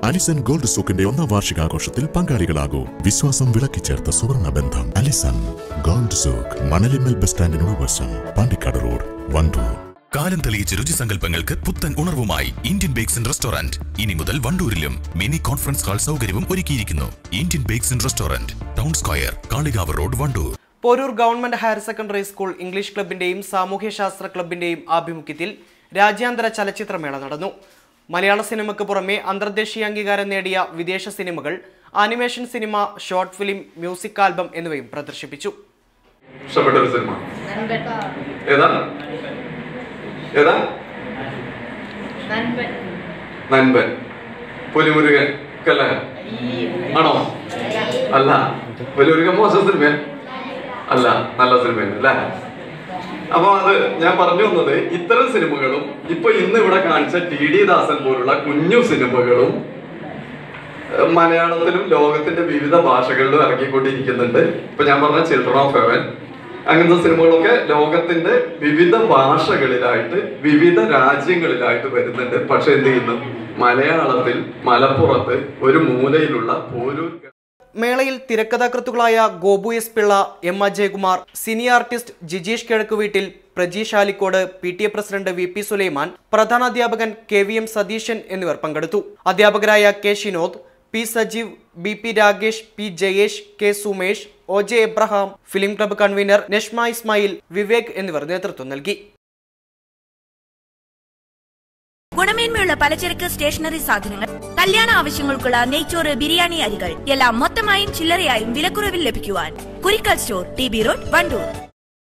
Allison gold സൂക്കിന്റെ ഒന്നാം വാർഷികാഘോഷത്തിൽ പങ്കാളികളാകൂ വിശ്വാസം വിളക്കിച്ചേർത്ത സുവർണ ബന്ധം അലിസൺ ഗോൾഡ് സൂക്ക് മണലിമൽ ബസ് സ്റ്റാൻഡിനോട് വശം പാണ്ടിക്കാട് റോഡ് വണ്ടൂർ കാലം തെളിയിച്ച രുചിസങ്കല്പങ്ങൾക്ക് പുത്തൻ ഉണർവുമായി ഇന്ത്യൻ ബേക്സ് ആൻഡ് റെസ്റ്റോറന്റ് ഇനി മുതൽ വണ്ടൂരിലും മിനി കോൺഫറൻസ് ഹാൾ സൗകര്യവും ഒരുക്കിയിരിക്കുന്നു Indian bakes and restaurant town square Kalikavu road Wandoor Poroor government higher secondary school English ക്ലബിന്റെയും സാമൂഹ്യശാസ്ത്ര ക്ലബിന്റെയും ആഭിമുഖ്യത്തിൽ രാജ്യാന്തര ചലച്ചിത്രമേള നടന്നു മലയാള സിനിമയ്ക്ക് പുറമെ അന്തർദേശീയ അംഗീകാരം നേടിയ വിദേശ സിനിമകൾ animation cinema short film music album എന്നിവയും പ്രദർശിപ്പിച്ചു ഇഷ്ടപ്പെട്ട ഒരു സിനിമ ഏതാ ഏതാ നൻപൻ പുലിമുരുകൻ കല്ലേ ആണോ അല്ല പുലിമുരുകൻ മോശം സിനിമ അല്ല നല്ല സിനിമയാണ് അല്ലേ അപ്പൊ അത് ഞാൻ പറഞ്ഞു വന്നത് ഇത്തരം സിനിമകളും ഇപ്പൊ ഇന്ന് ഇവിടെ കാണിച്ച ടി ഡി ദാസൻ പോലുള്ള കുഞ്ഞു സിനിമകളും ഏഹ് മലയാളത്തിലും ലോകത്തിന്റെ വിവിധ ഭാഷകളിലും ഇറങ്ങിക്കൊണ്ടിരിക്കുന്നുണ്ട് ഇപ്പൊ ഞാൻ പറഞ്ഞ ചിൽഡ്രൻ ഓഫ് ഹെവൻ അങ്ങനത്തെ സിനിമകളൊക്കെ ലോകത്തിന്റെ വിവിധ ഭാഷകളിലായിട്ട് വിവിധ രാജ്യങ്ങളിലായിട്ട് വരുന്നുണ്ട് പക്ഷെ എന്ത് ചെയ്യുന്നു മലയാളത്തിൽ മലപ്പുറത്ത് ഒരു മൂലയിലുള്ള പോരൂർ മേളയിൽ തിരക്കഥാകൃത്തുക്കളായ Gopu S Pillai M Ajayakumar cine artiste Jijeesh കിഴക്ക് വീട്ടിൽ Prajeesh Alikode P T A president V P Sulaiman പ്രധാനാധ്യാപകൻ കെ വി എം സതീശൻ എന്നിവർ പങ്കെടുത്തു അധ്യാപകരായ K Shinod P Sajeev B P Ragesh P Jayesh K Sumesh O J Abraham film club convenor Nashma Ismail Vivek എന്നിവർ നേതൃത്വം നൽകി ഗുണമേന്മയുള്ള പലചരക്ക് സ്റ്റേഷനറി സാധനങ്ങൾ കല്യാണ ആവശ്യങ്ങൾക്കുള്ള നെയ്ച്ചോറ് ബിരിയാണി അരികൾ എല്ലാം മൊത്തമായും ചില്ലറയായും വിലക്കുറവിൽ ലഭിക്കുവാൻ Kurikkal store T B road Wandoor